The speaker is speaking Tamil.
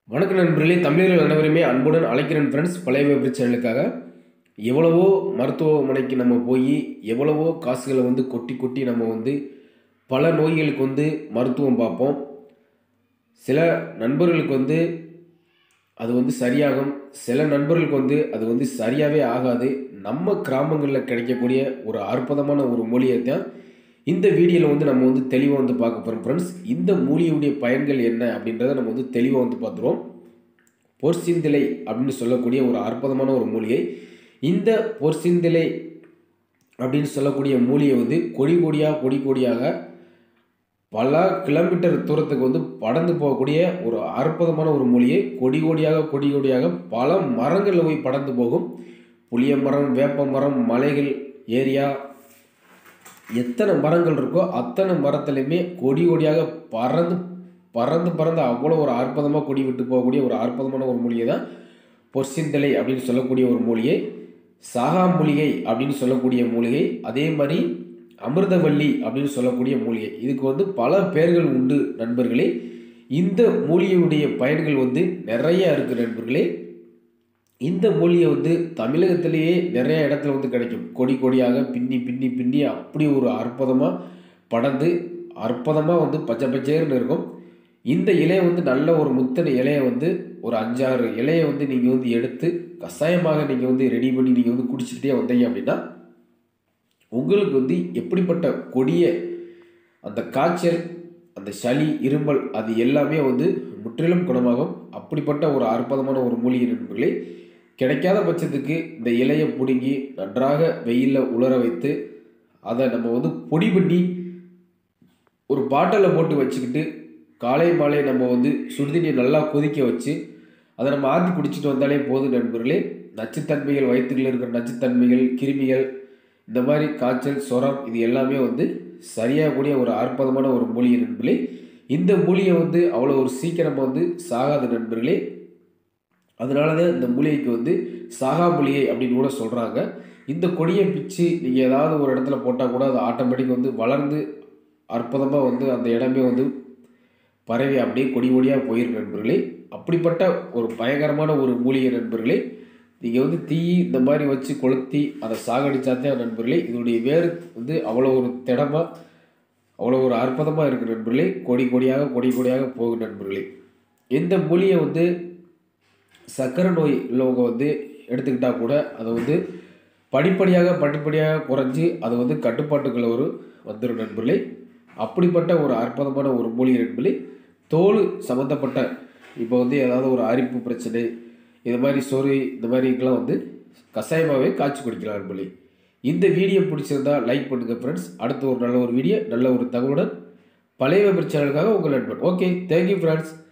வணக்கம் நண்பர்களே தமிழர்கள் அனைவருமே அன்புடன் அழைக்கிறேன் ஃப்ரெண்ட்ஸ் பழைய வெற்றி சேனலுக்காக எவ்வளவோ மருத்துவமனைக்கு நம்ம போய் எவ்வளவோ காசுகளை வந்து கொட்டி கொட்டி நம்ம வந்து பல நோய்களுக்கு வந்து மருத்துவம் பார்ப்போம் சில நண்பர்களுக்கு வந்து அது வந்து சரியாகும் சில நண்பர்களுக்கு வந்து அது வந்து சரியாகவே ஆகாது நம்ம கிராமங்களில் கிடைக்கக்கூடிய ஒரு அற்புதமான ஒரு மூலிகை தான் இந்த வீடியோவில் வந்து நம்ம வந்து தெளிவாக வந்து பார்க்க போகிறோம் ஃப்ரெண்ட்ஸ் இந்த மூலிகையுடைய பயன்கள் என்ன அப்படின்றத நம்ம வந்து தெளிவாக வந்து பார்த்துருவோம் பொற்சிந்திலை அப்படின்னு சொல்லக்கூடிய ஒரு அற்புதமான ஒரு மூலிகை இந்த பொற்சிந்திலை அப்படின்னு சொல்லக்கூடிய மூலிகை வந்து கொடி கொடியாக கொடி கொடியாக பல கிலோமீட்டர் தூரத்துக்கு வந்து படர்ந்து போகக்கூடிய ஒரு அற்புதமான ஒரு மூலிகை கொடி கொடியாக கொடி கொடியாக பல மரங்களில் போய் படர்ந்து போகும் புளிய மரம் வேப்ப மரம் மலைகள் ஏரியா எத்தனை மரங்கள் இருக்கோ அத்தனை மரத்துலையுமே கொடி கொடியாக பறந்து பறந்து பறந்து அவ்வளோ ஒரு அற்புதமாக கொடி விட்டு போகக்கூடிய ஒரு அற்புதமான ஒரு மூலிகை தான் பொற்சிந்தலை அப்படின்னு சொல்லக்கூடிய ஒரு மூலிகை சாகா மூலிகை அப்படின்னு சொல்லக்கூடிய மூலிகை அதே மாதிரி அமிர்தவல்லி அப்படின்னு சொல்லக்கூடிய மூலிகை இதுக்கு வந்து பல பெயர்கள் உண்டு நண்பர்களே இந்த மூலிகையுடைய பயன்கள் வந்து நிறைய இருக்குது நண்பர்களே இந்த மூலிகை வந்து தமிழகத்திலேயே நிறைய இடத்துல வந்து கிடைக்கும் கொடி கொடியாக பின்னி பின்னி பின்னி அப்படி ஒரு அற்புதமாக படர்ந்து அற்புதமாக வந்து பச்சை பச்சைன்னு இருக்கும் இந்த இலையை வந்து நல்ல ஒரு முத்தனை இலையை வந்து ஒரு அஞ்சாறு இலையை வந்து நீங்கள் வந்து எடுத்து கஷாயமாக நீங்கள் வந்து ரெடி பண்ணி நீங்கள் வந்து குடிச்சிக்கிட்டே வந்தீங்க அப்படின்னா உங்களுக்கு வந்து எப்படிப்பட்ட கொடிய அந்த காய்ச்சல் அந்த சளி இருமல் அது எல்லாமே வந்து முற்றிலும் குணமாகும் அப்படிப்பட்ட ஒரு அற்புதமான ஒரு மூலிகை நண்பர்களே கிடைக்காத பட்சத்துக்கு இந்த இலையை பிடுங்கி நன்றாக வெயிலில் உலர வைத்து அதை நம்ம வந்து பொடி பண்ணி ஒரு பாட்டிலில் போட்டு வச்சுக்கிட்டு காலை மாலை நம்ம வந்து சுடுதண்ணியை நல்லா கொதிக்க வச்சு அதை நம்ம ஆற்றி குடிச்சிட்டு வந்தாலே போதும் நண்பர்களே நச்சுத்தன்மைகள் வயிற்றுகளில் இருக்கிற நச்சுத்தன்மைகள் கிருமிகள் இந்த மாதிரி காய்ச்சல் சொரம் இது எல்லாமே வந்து சரியாகக்கூடிய ஒரு அற்புதமான ஒரு மூலிகை நண்பர்களே இந்த மூலிகை வந்து அவ்வளோ ஒரு சீக்கிரமாக வந்து சாகாத நண்பர்களே அதனால தான் இந்த மூலிகைக்கு வந்து சாகா மூலிகை அப்படின்னு கூட சொல்கிறாங்க இந்த கொடியை பிச்சு நீங்கள் ஏதாவது ஒரு இடத்துல போட்டால் கூட அது ஆட்டோமேட்டிக் வந்து வளர்ந்து அற்புதமாக வந்து அந்த இடமே வந்து பரவி அப்படியே கொடி கொடியாக போயிருக்கு நண்பர்களே அப்படிப்பட்ட ஒரு பயங்கரமான ஒரு மூலிகை நண்பர்களே நீங்கள் வந்து தீ இந்த மாதிரி வச்சு கொளுத்தி அதை சாகடிச்சாதான் நண்பர்களே இதனுடைய வேறு வந்து அவ்வளோ ஒரு திடமாக அவ்வளோ ஒரு அற்புதமாக இருக்குது நண்பர்களே கொடி கொடியாக கொடி கொடியாக போகும் நண்பர்களே இந்த மூலிகை வந்து சர்க்கரை நோய் உள்ளவங்க வந்து எடுத்துக்கிட்டால் கூட அதை வந்து படிப்படியாக படிப்படியாக குறைஞ்சி அது வந்து கட்டுப்பாட்டுக்குள்ள ஒரு வந்துடும் நண்பர்களே அப்படிப்பட்ட ஒரு அற்புதமான ஒரு மூலிகை நண்பர்களே தோல் சம்மந்தப்பட்ட இப்போ வந்து ஏதாவது ஒரு அரிப்பு பிரச்சனை இது மாதிரி சொறி இந்த மாதிரிக்கெலாம் வந்து கஷாயமாகவே காய்ச்சி குடிக்கலாம் நண்பர்களே இந்த வீடியோ பிடிச்சிருந்தா லைக் பண்ணுங்கள் ஃப்ரெண்ட்ஸ் அடுத்து ஒரு நல்ல ஒரு வீடியோ நல்ல ஒரு தகவலுடன் பழைய விபர் சேனலுக்காக உங்கள் நண்பன் ஓகே தேங்க்யூ ஃப்ரெண்ட்ஸ்